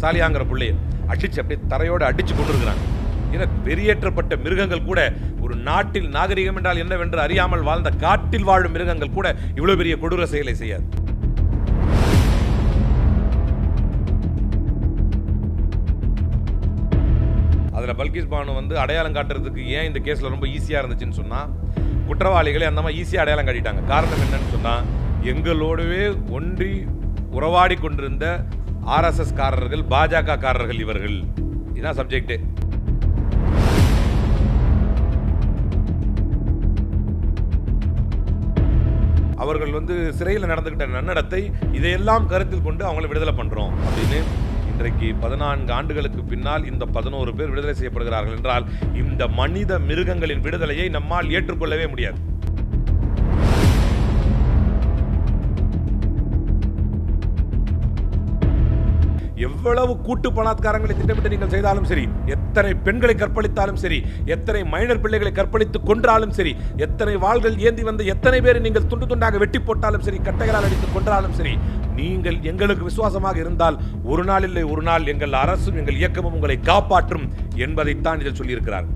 சாலியாங்கிற பிள்ளைய அடிச்சு அப்படியே தரையோடு அடிச்சு கொண்டு இருக்கிறாங்க ஏன்னா வெறியேற்றப்பட்ட மிருகங்கள் கூட ஒரு நாட்டில் நாகரிகம் என்றால் என்னவென்று அறியாமல் வாழ்ந்த காட்டில் வாழும் மிருகங்கள் கூட இவ்வளவு பெரிய கொடூர செயலை செய்யாது அதில் பல்கிஸ் பானு வந்து அடையாளம் காட்டுறதுக்கு ஏன் இந்த கேஸில் ரொம்ப ஈஸியாக இருந்துச்சுன்னு சொன்னால் குற்றவாளிகளை அந்த மாதிரி ஈஸியாக அடையாளம் காட்டிட்டாங்க காரணம் என்னன்னு சொன்னால் எங்களோடவே ஒன்றி உறவாடி கொண்டிருந்த ஆர்எஸ்எஸ் காரர்கள் பாஜக காரர்கள் இவர்கள் இதுதான் சப்ஜெக்ட்டு அவர்கள் வந்து சிறையில் நடந்துகிட்ட நன்னடத்தை இதையெல்லாம் கருத்தில் கொண்டு அவங்களை விடுதலை பண்றோம் அப்படின்னு இன்றைக்கு பதினான்கு ஆண்டுகளுக்கு பின்னால் இந்த பதினோரு பேர் விடுதலை செய்யப்படுகிறார்கள் என்றால் இந்த மனித மிருகங்களின் விடுதலையை நம்மால் ஏற்றுக்கொள்ளவே முடியாது எவ்வளவு கூட்டு பலாத்காரங்களை திட்டமிட்டு நீங்கள் செய்தாலும் சரி எத்தனை பெண்களை கற்பழித்தாலும் சரி எத்தனை மைனர் பிள்ளைகளை கற்பழித்து கொன்றாலும் சரி எத்தனை வாள்கள் ஏந்தி வந்து எத்தனை பேரை நீங்கள் துண்டு துண்டாக வெட்டி போட்டாலும் சரி கட்டைகளால் அடித்து கொன்றாலும் சரி நீங்கள் எங்களுக்கு விசுவாசமாக இருந்தால் ஒரு நாள் இல்லை ஒரு நாள் எங்கள் அரசும் எங்கள் இயக்கமும் உங்களை காப்பாற்றும் என்பதைத்தான் இதில் சொல்லியிருக்கிறார்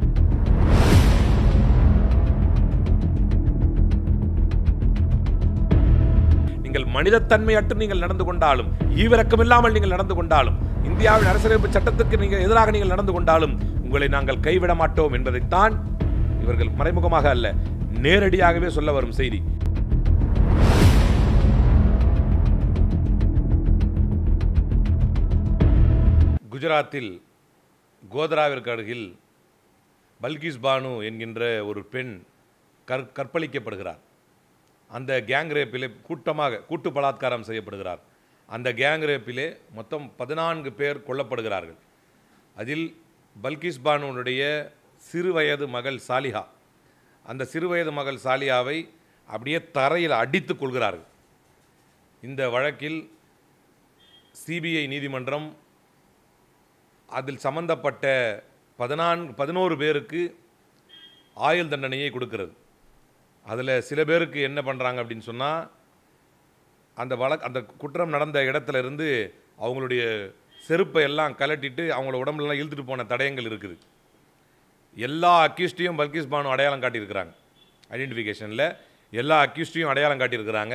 நீங்கள் மனிதத்தன்மையற்று நீங்கள் நடந்து கொண்டாலும் ஈவிரக்கம் இல்லாமல் நீங்கள் நடந்து கொண்டாலும் இந்தியாவின் அரசியலமைப்பு சட்டத்துக்கு நீங்கள் எதிராக நீங்கள் நடந்து கொண்டாலும் உங்களை நாங்கள் கைவிட மாட்டோம் என்பதைத்தான் இவர்கள் மறைமுகமாக அல்ல நேரடியாகவே சொல்ல வரும் செய்தி குஜராத்தில் கோதராவிற்கு அருகில் பல்கிஸ் பானு என்கின்ற ஒரு பெண் கற் கற்பழிக்கப்படுகிறார் அந்த கேங் ரேப்பிலே கூட்டமாக கூட்டு பலாத்காரம் செய்யப்படுகிறார் அந்த கேங் ரேப்பிலே மொத்தம் பதினான்கு பேர் கொல்லப்படுகிறார்கள் அதில் பல்கிஸ் பானுடைய சிறுவயது மகள் சாலிஹா அந்த சிறுவயது மகள் சாலியாவை அப்படியே தரையில் அடித்து கொள்கிறார்கள் இந்த வழக்கில் சிபிஐ நீதிமன்றம் அதில் சம்பந்தப்பட்ட பதினான்கு பதினோரு பேருக்கு ஆயுள் தண்டனையை கொடுக்கிறது அதில் சில பேருக்கு என்ன பண்ணுறாங்க அப்படின்னு சொன்னால் அந்த வழக் அந்த குற்றம் நடந்த இடத்துல இருந்து அவங்களுடைய செருப்பை எல்லாம் கலட்டிட்டு அவங்கள உடம்புலலாம் இழுத்துட்டு போன தடயங்கள் இருக்குது எல்லா அக்யூஸ்டையும் பல்கிஸ் பானு அடையாளம் காட்டியிருக்கிறாங்க ஐடென்டிஃபிகேஷனில் எல்லா அக்யூஸ்டையும் அடையாளம் காட்டியிருக்கிறாங்க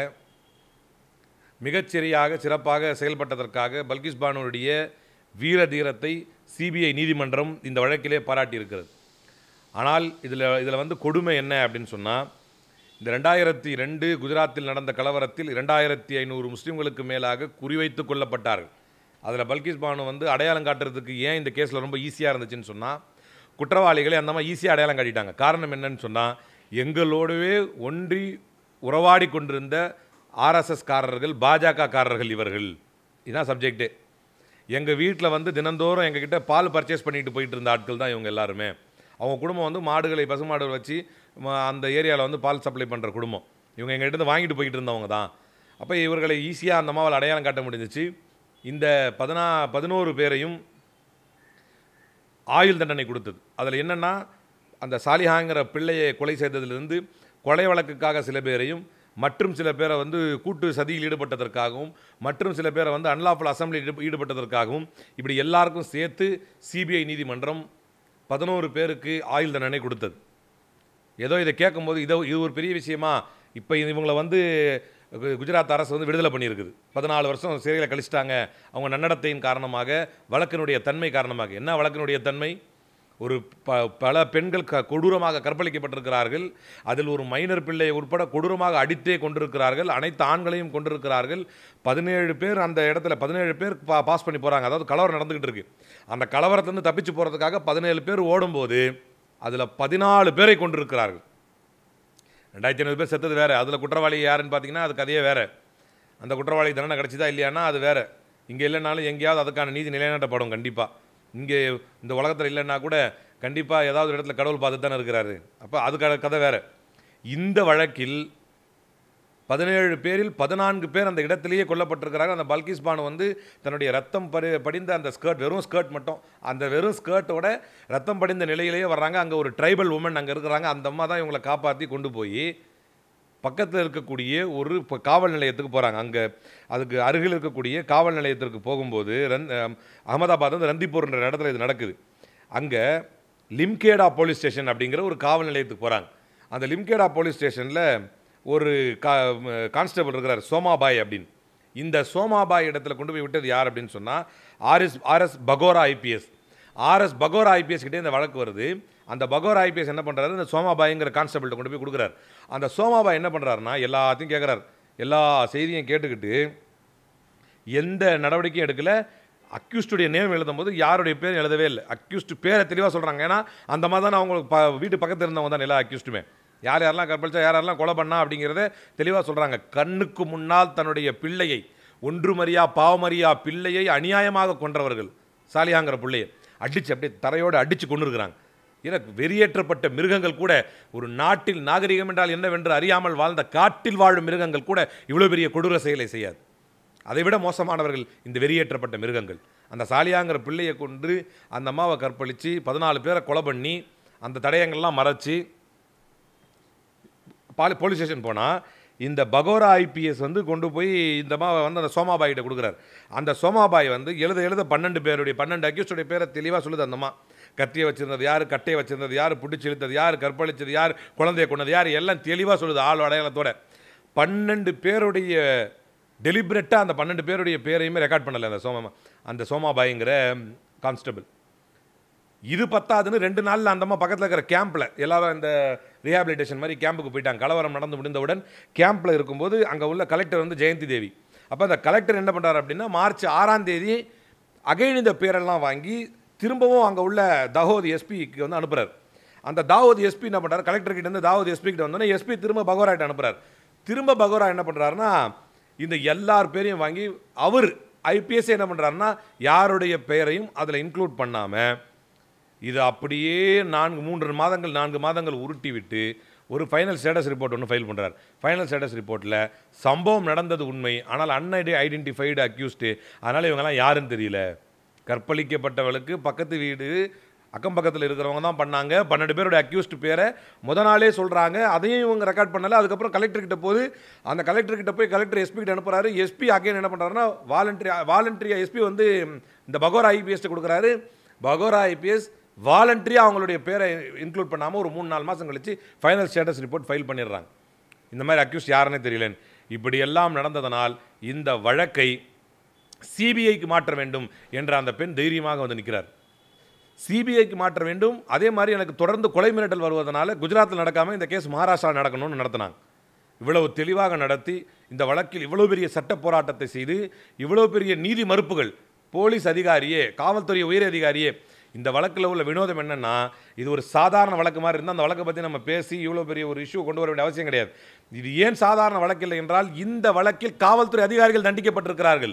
மிகச்சரியாக சிறப்பாக செயல்பட்டதற்காக பல்கிஸ் பானுடைய வீர தீரத்தை சிபிஐ நீதிமன்றம் இந்த வழக்கிலே பாராட்டியிருக்கிறது ஆனால் இதில் இதில் வந்து கொடுமை என்ன அப்படின்னு சொன்னால் இந்த ரெண்டாயிரத்தி ரெண்டு குஜராத்தில் நடந்த கலவரத்தில் இரண்டாயிரத்தி ஐநூறு முஸ்லீம்களுக்கு மேலாக குறிவைத்து கொல்லப்பட்டார்கள் அதில் பல்கிஸ் பானு வந்து அடையாளம் காட்டுறதுக்கு ஏன் இந்த கேஸில் ரொம்ப ஈஸியாக இருந்துச்சுன்னு சொன்னால் குற்றவாளிகளை அந்த மாதிரி ஈஸியாக அடையாளம் காட்டிட்டாங்க காரணம் என்னன்னு சொன்னால் எங்களோடவே ஒன்றி உறவாடி கொண்டிருந்த ஆர்எஸ்எஸ் காரர்கள் பாஜக காரர்கள் இவர்கள் இதுதான் சப்ஜெக்ட்டு எங்கள் வீட்டில் வந்து தினந்தோறும் எங்ககிட்ட பால் பர்ச்சேஸ் பண்ணிட்டு போயிட்டு இருந்த ஆட்கள் தான் இவங்க எல்லாருமே அவங்க குடும்பம் வந்து மாடுகளை பசுமாடுகள் வச்சு ம- அந்த ஏரியாவில் வந்து பால் சப்ளை பண்ணுற குடும்பம் இவங்க எங்ககிட்ட இருந்து வாங்கிட்டு போயிட்டு இருந்தவங்க தான் அப்போ இவர்களை ஈஸியாக அந்த மாவில் அடையாளம் காட்ட முடிஞ்சிச்சு இந்த பதினா பதினோரு பேரையும் ஆயுள் தண்டனை கொடுத்தது அதில் என்னென்னா அந்த சாலிஹாங்கிற பிள்ளையை கொலை செய்ததிலிருந்து கொலை வழக்குக்காக சில பேரையும் மற்றும் சில பேரை வந்து கூட்டு சதியில் ஈடுபட்டதற்காகவும் மற்றும் சில பேரை வந்து அன்லாஃபுல் அசம்பிளியில் ஈடுபட்டதற்காகவும் இப்படி எல்லாருக்கும் சேர்த்து சிபிஐ நீதிமன்றம் பதினோரு பேருக்கு ஆயுள் தண்டனை கொடுத்தது ஏதோ இதை கேட்கும்போது இதோ இது ஒரு பெரிய விஷயமா இப்போ இவங்களை வந்து கு- குஜராத் அரசு வந்து விடுதலை பண்ணியிருக்குது பதினாலு வருஷம் சிறையில் கழிச்சிட்டாங்க அவங்க நன்னடத்தையின் காரணமாக வழக்கினுடைய தன்மை காரணமாக என்ன வழக்கினுடைய தன்மை ஒரு ப பல பெண்கள் க கொடூரமாக கற்பழிக்கப்பட்டிருக்கிறார்கள் அதில் ஒரு மைனர் பிள்ளையை உட்பட கொடூரமாக அடித்தே கொண்டிருக்கிறார்கள் அனைத்து ஆண்களையும் கொண்டிருக்கிறார்கள் பதினேழு பேர் அந்த இடத்துல பதினேழு பேர் பா பாஸ் பண்ணி போகிறாங்க அதாவது கலவரம் நடந்துக்கிட்டு இருக்கு அந்த கலவரத்துலேருந்து தப்பிச்சு போகிறதுக்காக பதினேழு பேர் ஓடும்போது அதில் பதினாலு பேரை கொண்டிருக்கிறார்கள் ரெண்டாயிரத்தி ஐநூறு பேர் செத்தது வேறு அதில் குற்றவாளி யாருன்னு பார்த்தீங்கன்னா அது கதையே வேறு அந்த குற்றவாளி தண்டனை கிடச்சிதா இல்லையானா அது வேறு இங்கே இல்லைனாலும் எங்கேயாவது அதுக்கான நீதி நிலைநாட்டப்படும் கண்டிப்பாக இங்கே இந்த உலகத்தில் இல்லைன்னா கூட கண்டிப்பாக ஏதாவது ஒரு இடத்துல கடவுள் பார்த்து தானே இருக்கிறாரு அப்போ அது க- கதை வேறு இந்த வழக்கில் பதினேழு பேரில் பதினான்கு பேர் அந்த இடத்திலேயே கொல்லப்பட்டிருக்கிறாங்க அந்த பல்கிஸ் பானு வந்து தன்னுடைய ரத்தம் படி படிந்த அந்த ஸ்கர்ட் வெறும் ஸ்கர்ட் மட்டும் அந்த வெறும் ஸ்கர்ட்டோட ரத்தம் படிந்த நிலையிலேயே வர்றாங்க அங்கே ஒரு ட்ரைபல் உமன் அங்கே இருக்கிறாங்க அந்த அம்மா தான் இவங்களை காப்பாற்றி கொண்டு போய் பக்கத்தில் இருக்கக்கூடிய ஒரு இப்போ காவல் நிலையத்துக்கு போகிறாங்க அங்கே அதுக்கு அருகில் இருக்கக்கூடிய காவல் நிலையத்திற்கு போகும்போது ரன் அஹ், அகமதாபாத் வந்து ரந்திப்பூர்ன்ற இடத்துல இது நடக்குது அங்கே லிம்கேடா போலீஸ் ஸ்டேஷன் அப்படிங்கிற ஒரு காவல் நிலையத்துக்கு போகிறாங்க அந்த லிம்கேடா போலீஸ் ஸ்டேஷனில் ஒரு கா கான்ஸ்டபிள் இருக்கிறார் சோமாபாய் அப்படின்னு இந்த சோமாபாய் இடத்துல கொண்டு போய் விட்டது யார் அப்படின்னு சொன்னால் RS RS Bhagora IPS RS Bhagora IPS கிட்டே இந்த வழக்கு வருது அந்த பகோரா ஐபிஎஸ் என்ன பண்ணுறாரு இந்த சோமாபாய்ங்கிற கான்ஸ்டபிள்கிட்ட கொண்டு போய் கொடுக்குறாரு அந்த சோமாபாய் என்ன பண்ணுறாருன்னா எல்லாத்தையும் கேட்குறாரு எல்லா செய்தியும் கேட்டுக்கிட்டு எந்த நடவடிக்கையும் எடுக்கல அக்யூஸ்டுடைய நேம் எழுதும்போது யாருடைய பேர் எழுதவே இல்லை அக்யூஸ்டு பேரை தெளிவாக சொல்கிறாங்க ஏன்னா அந்த மாதிரி தான் அவங்களுக்கு ப வீட்டு பக்கத்தில் இருந்தவங்க தான் எல்லா அக்யூஸ்டுமே யார் யாரெல்லாம் கற்பழிச்சா யார் யாரெல்லாம் கொலை பண்ணா அப்படிங்கிறத தெளிவாக சொல்கிறாங்க கண்ணுக்கு முன்னால் தன்னுடைய பிள்ளையை ஒன்றுமறியா பாவமறியா பிள்ளையை அநியாயமாக கொன்றவர்கள் சாலியாங்கிற பிள்ளையை அடித்து அப்படியே தரையோடு அடித்து கொண்டு இருக்கிறாங்க ஏன்னா வெறியேற்றப்பட்ட மிருகங்கள் கூட ஒரு நாட்டில் நாகரிகம் என்றால் என்னவென்று அறியாமல் வாழ்ந்த காட்டில் வாழும் மிருகங்கள் கூட இவ்வளோ பெரிய கொடூர செயலை செய்யாது அதைவிட மோசமானவர்கள் இந்த வெறியேற்றப்பட்ட மிருகங்கள் அந்த சாலியாங்கிற பிள்ளையை கொண்டு அந்த அம்மாவை கற்பழித்து பதினாலு பேரை கொலை பண்ணி அந்த தடயங்கள்லாம் மறைச்சி பாலி போலீஸ் ஸ்டேஷன் போனால் இந்த பகோரா ஐபிஎஸ் வந்து கொண்டு போய் இந்த அம்மாவை வந்து அந்த சோமாபாய்கிட்ட கொடுக்குறாரு அந்த சோமாபாய் வந்து எழுத எழுத பன்னெண்டு பேருடைய பன்னெண்டு அக்யூஸ்டுடைய பேரை தெளிவாக சொல்லுது அந்த அம்மா கத்தியை வச்சிருந்தது யார் கட்டையை வச்சிருந்தது யார் பிடிச்சி இழுத்தது யார் கற்பழிச்சது யார் குழந்தைய கொண்டது யார் எல்லாம் தெளிவாக சொல்லுது ஆள் அடையாளத்தோட பன்னெண்டு பேருடைய டெலிபரேட்டாக அந்த பன்னெண்டு பேருடைய பேரையுமே ரெக்கார்ட் பண்ணலை அந்த சோமா அந்த சோமாபாய்ங்கிற கான்ஸ்டபிள் இது பத்தாதுன்னு ரெண்டு நாளில் அந்த அம்மா பக்கத்தில் இருக்கிற கேம்பில் எல்லாரும் இந்த ரீஹாபிலிட்டேஷன் மாதிரி கேம்புக்கு போயிட்டாங்க கலவரம் நடந்து முடிந்தவுடன் கேம்பில் இருக்கும்போது அங்கே உள்ள கலெக்டர் வந்து ஜெயந்தி தேவி அப்போ அந்த கலெக்டர் என்ன பண்ணுறாரு அப்படின்னா மார்ச் ஆறாம் தேதி அகைன் இந்த பேரெல்லாம் வாங்கி திரும்பவும் அங்கே உள்ள தகோத் எஸ்பிக்கு வந்து அனுப்புறாரு அந்த தாவூத் எஸ்பி என்ன பண்ணுறாரு கலெக்டர் கிட்ட இருந்து தாவூத் எஸ்பி கிட்ட வந்தோடனே எஸ்பி திரும்ப பகோராட்ட அனுப்புறாரு திரும்ப பகோரா என்ன பண்ணுறாருன்னா இந்த எல்லார் பேரையும் வாங்கி அவர் ஐபிஎஸ் என்ன பண்ணுறாருன்னா யாருடைய பெயரையும் அதில் இன்க்ளூட் பண்ணாமல் இது அப்படியே நான்கு மூன்று மாதங்கள் நான்கு மாதங்கள் உருட்டி விட்டு ஒரு ஃபைனல் ஸ்டேட்டஸ் ரிப்போர்ட் ஒன்று ஃபைல் பண்ணுறார் ஃபைனல் ஸ்டேட்டஸ் ரிப்போர்ட்டில் சம்பவம் நடந்தது உண்மை ஆனால் அன்ஐடி ஐடென்டிஃபைடு அக்யூஸ்டு அதனால் இவங்கெல்லாம் யாருன்னு தெரியல கற்பழிக்கப்பட்டவளுக்கு பக்கத்து வீடு அக்கம் பக்கத்தில் இருக்கிறவங்க தான் பண்ணாங்க பன்னெண்டு பேருடைய அக்யூஸ்ட் பேரை முத நாளே சொல்கிறாங்க அதையும் இவங்க ரெக்கார்ட் பண்ணல அதுக்கப்புறம் கலெக்டர் கிட்ட போது அந்த கலெக்டர் கிட்ட போய் கலெக்டர் எஸ்பி கிட்ட அனுப்புறாரு எஸ்பி அகைன் என்ன பண்ணுறாருன்னா வாலண்டரி வாலண்டரியா எஸ்பி வந்து இந்த பகோரா ஐபிஎஸ் கொடுக்குறாரு பகோரா ஐபிஎஸ் வாலண்டரியாக அவங்களுடைய பேரை இன்க்ளூட் பண்ணாமல் ஒரு மூணு நாலு மாதம் கழிச்சு ஃபைனல் ஸ்டேட்டஸ் ரிப்போர்ட் ஃபைல் பண்ணிடுறாங்க இந்த மாதிரி அக்யூஸ் யாருன்னே தெரியலன்னு இப்படி எல்லாம் நடந்ததனால் இந்த வழக்கை சிபிஐக்கு மாற்ற வேண்டும் என்ற அந்த பெண் தைரியமாக வந்து நிற்கிறார் சிபிஐக்கு மாற்ற வேண்டும் அதே மாதிரி எனக்கு தொடர்ந்து கொலை மிரட்டல் வருவதனால குஜராத்தில் நடக்காமல் இந்த கேஸ் மகாராஷ்டிரா நடக்கணும்னு நடத்தினாங்க இவ்வளவு தெளிவாக நடத்தி இந்த வழக்கில் இவ்வளவு பெரிய சட்ட போராட்டத்தை செய்து இவ்வளவு பெரிய நீதி மறுப்புகள் போலீஸ் அதிகாரியே காவல்துறை உயர் அதிகாரியே இந்த வழக்கில் உள்ள வினோதம் என்னன்னா இது ஒரு சாதாரண வழக்கு மாதிரி இருந்தால் அந்த வழக்கை பற்றி நம்ம பேசி இவ்வளோ பெரிய ஒரு இஷ்யூ கொண்டு வர வேண்டிய அவசியம் கிடையாது இது ஏன் சாதாரண வழக்கில்லை என்றால் இந்த வழக்கில் காவல்துறை அதிகாரிகள் தண்டிக்கப்பட்டிருக்கிறார்கள்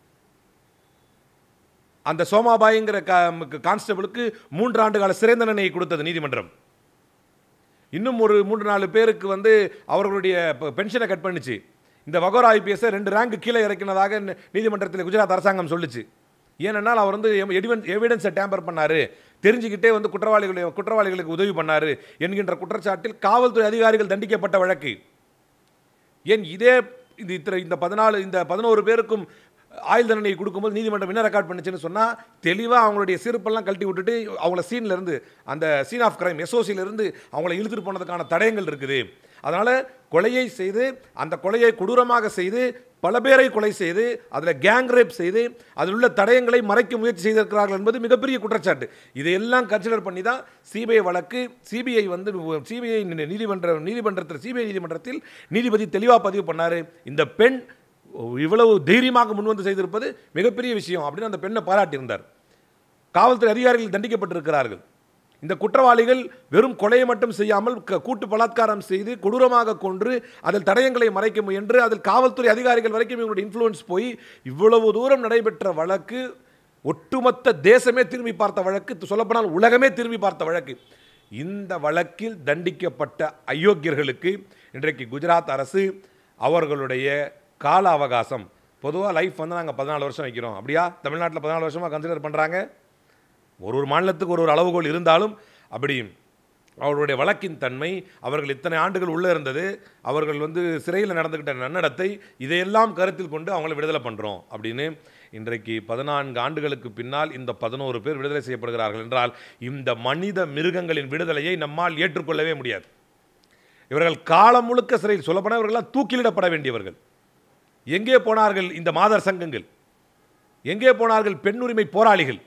அந்த சோமாபாய்ங்கிற கான்ஸ்டபிளுக்கு மூன்று ஆண்டு கால சிறை தண்டனையை கொடுத்தது நீதிமன்றம் இன்னும் ஒரு மூன்று நாலு பேருக்கு வந்து அவர்களுடைய பெ- பென்ஷனை கட் பண்ணுச்சு இந்த வகோரா ஐபிஎஸ்ஸை ரெண்டு ரேங்க் கீழே இறக்கினதாக நி- நீதிமன்றத்தில் குஜராத் அரசாங்கம் சொல்லுச்சு ஏனென்றால் அவர் வந்து எவிடன்ஸ் எவிடன்ஸை டேம்பர் பண்ணாரு தெரிஞ்சுக்கிட்டே வந்து குற்றவாளிகளை குற்றவாளிகளுக்கு உதவி பண்ணாரு என்கின்ற குற்றச்சாட்டில் காவல்துறை அதிகாரிகள் தண்டிக்கப்பட்ட வழக்கு ஏன் இதே இந்த இத்தனை இந்த பதினாலு இந்த பதினோரு பேருக்கும் ஆயுள் தண்டனை கொடுக்கும்போது நீதிமன்றம் என்ன ரெக்கார்ட் பண்ணுச்சுன்னு சொன்னால் தெளிவாக அவங்களுடைய செருப்பெல்லாம் கழட்டி விட்டுட்டு அவங்கள சீன்ல இருந்து அந்த சீன் ஆஃப் கிரைம் இருந்து அவங்கள இழுத்துட்டு போனதுக்கான தடயங்கள் இருக்குது அதனால் கொலையை செய்து அந்த கொலையை கொடூரமாக செய்து பல பேரை கொலை செய்து அதில் கேங் ரேப் செய்து அதில் உள்ள தடயங்களை மறைக்க முயற்சி செய்திருக்கிறார்கள் என்பது மிகப்பெரிய குற்றச்சாட்டு இதையெல்லாம் கன்சிடர் பண்ணி தான் சிபிஐ வழக்கு சிபிஐ வந்து சிபிஐ நீதிமன்ற நீதிமன்றத்தில் சிபிஐ நீதிமன்றத்தில் நீதிபதி தெளிவாக பதிவு பண்ணார் இந்த பெண் இவ்வளவு தைரியமாக முன்வந்து செய்திருப்பது மிகப்பெரிய விஷயம் அப்படின்னு அந்த பெண்ணை பாராட்டியிருந்தார் காவல்துறை அதிகாரிகள் தண்டிக்கப்பட்டிருக்கிறார்கள் இந்த குற்றவாளிகள் வெறும் கொலையை மட்டும் செய்யாமல் க- கூட்டு பலாத்காரம் செய்து கொடூரமாக கொன்று அதில் தடயங்களை மறைக்க முயன்று அதில் காவல்துறை அதிகாரிகள் வரைக்கும் இவங்களுடைய இன்ஃப்ளூயன்ஸ் போய் இவ்வளவு தூரம் நடைபெற்ற வழக்கு ஒட்டுமொத்த தேசமே திரும்பி பார்த்த வழக்கு சொல்லப்போனால் உலகமே திரும்பி பார்த்த வழக்கு இந்த வழக்கில் தண்டிக்கப்பட்ட அயோக்கியர்களுக்கு இன்றைக்கு குஜராத் அரசு அவர்களுடைய கால அவகாசம் பொதுவாக லைஃப் வந்து நாங்கள் பதினாலு வருஷம் வைக்கிறோம் அப்படியா தமிழ்நாட்டில் பதினாலு வருஷமாக கன்சிடர் பண்ணுறாங்க ஒரு ஒரு மாநிலத்துக்கு ஒரு ஒரு அளவுகோல் இருந்தாலும் அப்படி அவர்களுடைய வழக்கின் தன்மை அவர்கள் இத்தனை ஆண்டுகள் உள்ளே இருந்தது அவர்கள் வந்து சிறையில் நடந்துக்கிட்ட நன்னடத்தை இதையெல்லாம் கருத்தில் கொண்டு அவங்கள விடுதலை பண்ணுறோம் அப்படின்னு இன்றைக்கு பதினான்கு ஆண்டுகளுக்கு பின்னால் இந்த பதினோரு பேர் விடுதலை செய்யப்படுகிறார்கள் என்றால் இந்த மனித மிருகங்களின் விடுதலையை நம்மால் ஏற்றுக்கொள்ளவே முடியாது இவர்கள் காலம் முழுக்க சிறையில் சொல்லப்போனால் இவர்கள்லாம் தூக்கிலிடப்பட வேண்டியவர்கள் எங்கே போனார்கள் இந்த மாதர் சங்கங்கள் எங்கே போனார்கள் பெண்ணுரிமை போராளிகள்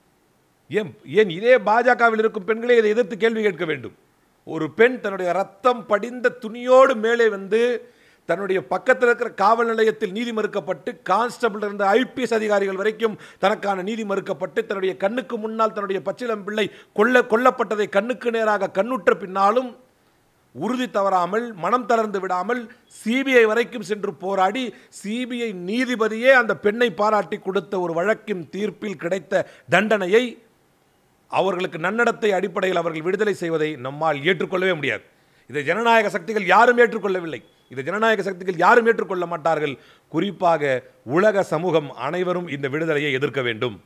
ஏன் ஏன் இதே பாஜகவில் இருக்கும் பெண்களே இதை எதிர்த்து கேள்வி கேட்க வேண்டும் ஒரு பெண் தன்னுடைய ரத்தம் படிந்த துணியோடு மேலே வந்து தன்னுடைய பக்கத்தில் இருக்கிற காவல் நிலையத்தில் நீதி மறுக்கப்பட்டு கான்ஸ்டபிள் இருந்த ஐபிஎஸ் அதிகாரிகள் வரைக்கும் தனக்கான நீதி மறுக்கப்பட்டு தன்னுடைய கண்ணுக்கு முன்னால் தன்னுடைய பச்சிலம் பிள்ளை கொல்ல கொல்லப்பட்டதை கண்ணுக்கு நேராக கண்ணுற்ற பின்னாலும் உறுதி தவறாமல் மனம் தளர்ந்து விடாமல் சிபிஐ வரைக்கும் சென்று போராடி சிபிஐ நீதிபதியே அந்த பெண்ணை பாராட்டி கொடுத்த ஒரு வழக்கின் தீர்ப்பில் கிடைத்த தண்டனையை அவர்களுக்கு நன்னடத்தை அடிப்படையில் அவர்கள் விடுதலை செய்வதை நம்மால் ஏற்றுக்கொள்ளவே முடியாது இதை ஜனநாயக சக்திகள் யாரும் ஏற்றுக்கொள்ளவில்லை இதை ஜனநாயக சக்திகள் யாரும் ஏற்றுக்கொள்ள மாட்டார்கள் குறிப்பாக உலக சமூகம் அனைவரும் இந்த விடுதலையை எதிர்க்க வேண்டும்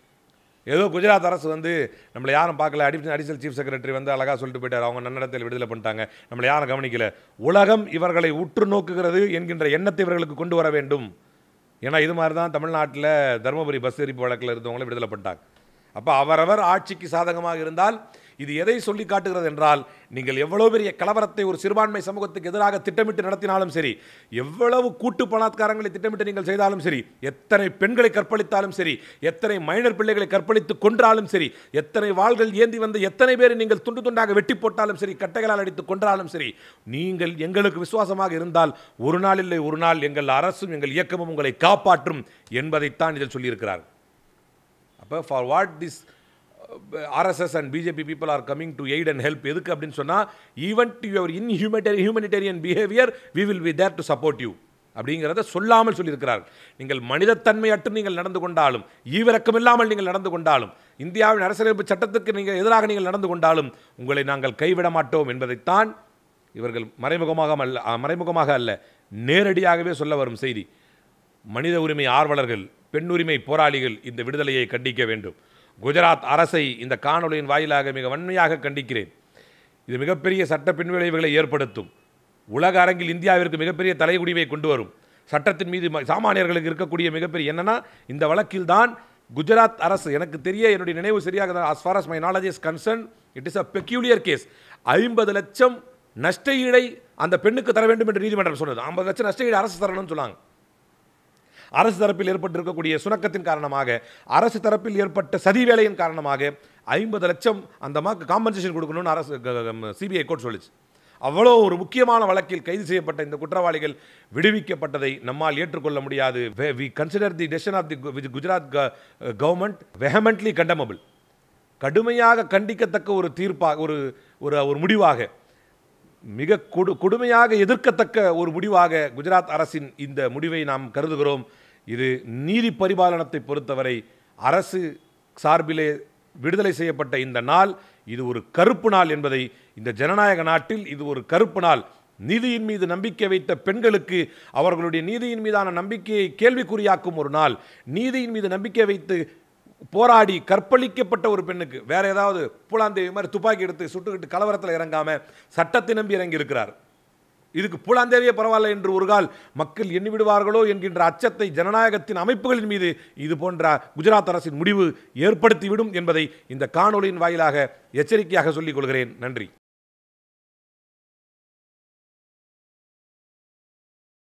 ஏதோ குஜராத் அரசு வந்து நம்மளை யாரும் பார்க்கல அடி அடிஷனல் சீஃப் செக்ரட்டரி வந்து அழகாக சொல்லிட்டு போயிட்டார் அவங்க நன்னடத்தில் விடுதலை பண்ணிட்டாங்க நம்மளை யாரும் கவனிக்கல உலகம் இவர்களை உற்று நோக்குகிறது என்கின்ற எண்ணத்தை இவர்களுக்கு கொண்டு வர வேண்டும் ஏன்னா இது மாதிரி தான் தமிழ்நாட்டில் தருமபுரி பஸ் எரிப்பு வழக்கில் இருந்தவங்களை விடுதலை பண்ணிட்டாங்க அப்போ அவரவர் ஆட்சிக்கு சாதகமாக இருந்தால் இது எதை சொல்லி காட்டுகிறது என்றால் நீங்கள் எவ்வளவு பெரிய கலவரத்தை ஒரு சிறுபான்மை சமூகத்துக்கு எதிராக திட்டமிட்டு நடத்தினாலும் சரி எவ்வளவு கூட்டு பலாத்காரங்களை திட்டமிட்டு நீங்கள் செய்தாலும் சரி எத்தனை பெண்களை கற்பழித்தாலும் சரி எத்தனை மைனர் பிள்ளைகளை கற்பழித்து கொன்றாலும் சரி எத்தனை வாள்கள் ஏந்தி வந்து எத்தனை பேரை நீங்கள் துண்டு துண்டாக வெட்டி போட்டாலும் சரி கட்டைகளால் அடித்து கொன்றாலும் சரி நீங்கள் எங்களுக்கு விசுவாசமாக இருந்தால் ஒரு நாள் இல்லை ஒரு நாள் எங்கள் அரசும் எங்கள் இயக்கமும் உங்களை காப்பாற்றும் என்பதைத்தான் இதில் சொல்லியிருக்கிறார் அப்போ for what this RSS and BJP people are coming to aid and help எதுக்கு அப்படின்னு சொன்னால் even to your in humanitary humanitarian behaviour we will be there to support you அப்படிங்கிறத சொல்லாமல் சொல்லியிருக்கிறார் நீங்கள் மனிதத்தன்மையற்று நீங்கள் நடந்து கொண்டாலும் ஈவிரக்கம் இல்லாமல் நீங்கள் நடந்து கொண்டாலும் இந்தியாவின் அரசியலமைப்பு சட்டத்துக்கு நீங்கள் எதிராக நீங்கள் நடந்து கொண்டாலும் உங்களை நாங்கள் கைவிட மாட்டோம் என்பதைத்தான் இவர்கள் மறைமுகமாக அல்ல மறைமுகமாக அல்ல நேரடியாகவே சொல்ல வரும் செய்தி மனித உரிமை ஆர்வலர்கள் பெண்ணுரிமை போராளிகள் இந்த விடுதலையை கண்டிக்க வேண்டும் குஜராத் அரசை இந்த காணொலியின் வாயிலாக மிக வன்மையாக கண்டிக்கிறேன் இது மிகப்பெரிய சட்ட பின்விளைவுகளை ஏற்படுத்தும் உலக அரங்கில் இந்தியாவிற்கு மிகப்பெரிய தலைகுடிவை கொண்டு வரும் சட்டத்தின் மீது ம- சாமானியர்களுக்கு இருக்கக்கூடிய மிகப்பெரிய என்னன்னா இந்த வழக்கில் தான் குஜராத் அரசு எனக்கு தெரிய என்னுடைய நினைவு சரியாக as far as my knowledge is concerned it is a peculiar case ஐம்பது லட்சம் நஷ்ட ஈடை அந்த பெண்ணுக்கு தர வேண்டும் என்று நீதிமன்றம் சொன்னது ஐம்பது லட்சம் நஷ்ட ஈடு அரசு தரணும்னு சொன்னாங்க அரசு தரப்பில் ஏற்பட்டிருக்கக்கூடிய சுணக்கத்தின் காரணமாக அரசு தரப்பில் ஏற்பட்ட சதி வேலையின் காரணமாக ஐம்பது லட்சம் அந்த அம்மாவுக்கு காம்பன்சேஷன் கொடுக்கணும்னு அரசு சிபிஐ கோர்ட் சொல்லுச்சு அவ்வளோ ஒரு முக்கியமான வழக்கில் கைது செய்யப்பட்ட இந்த குற்றவாளிகள் விடுவிக்கப்பட்டதை நம்மால் ஏற்றுக்கொள்ள முடியாது we consider the decision of the Gujarat government vehemently condemnable கடுமையாக கண்டிக்கத்தக்க ஒரு தீர்ப்பாக ஒரு ஒரு ஒரு முடிவாக மிக கொடு கொடுமையாக எதிர்க்கத்தக்க ஒரு முடிவாக குஜராத் அரசின் இந்த முடிவை நாம் கருதுகிறோம் இது நீதி பரிபாலனத்தை பொறுத்தவரை அரசு சார்பிலே விடுதலை செய்யப்பட்ட இந்த நாள் இது ஒரு கருப்பு நாள் என்பதை இந்த ஜனநாயக நாட்டில் இது ஒரு கருப்பு நாள் நீதியின் மீது நம்பிக்கை வைத்த பெண்களுக்கு அவர்களுடைய நீதியின் மீதான நம்பிக்கையை கேள்விக்குறியாக்கும் ஒரு நாள் நீதியின் மீது நம்பிக்கை வைத்து போராடி கற்பழிக்கப்பட்ட ஒரு பெண்ணுக்கு வேற ஏதாவது பூலாந்தேவி மாதிரி துப்பாக்கி எடுத்து சுட்டுக்கிட்டு கலவரத்தில் இறங்காம சட்டத்தை நம்பி இறங்கி இருக்கிறார் இதுக்கு பூலாந்தேவியே பரவாயில்ல என்று ஒரு கால் மக்கள் எண்ணி விடுவார்களோ என்கின்ற அச்சத்தை ஜனநாயகத்தின் அமைப்புகளின் மீது இது போன்ற குஜராத் அரசின் முடிவு ஏற்படுத்திவிடும் என்பதை இந்த காணொளியின் வாயிலாக எச்சரிக்கையாக சொல்லிக் கொள்கிறேன் நன்றி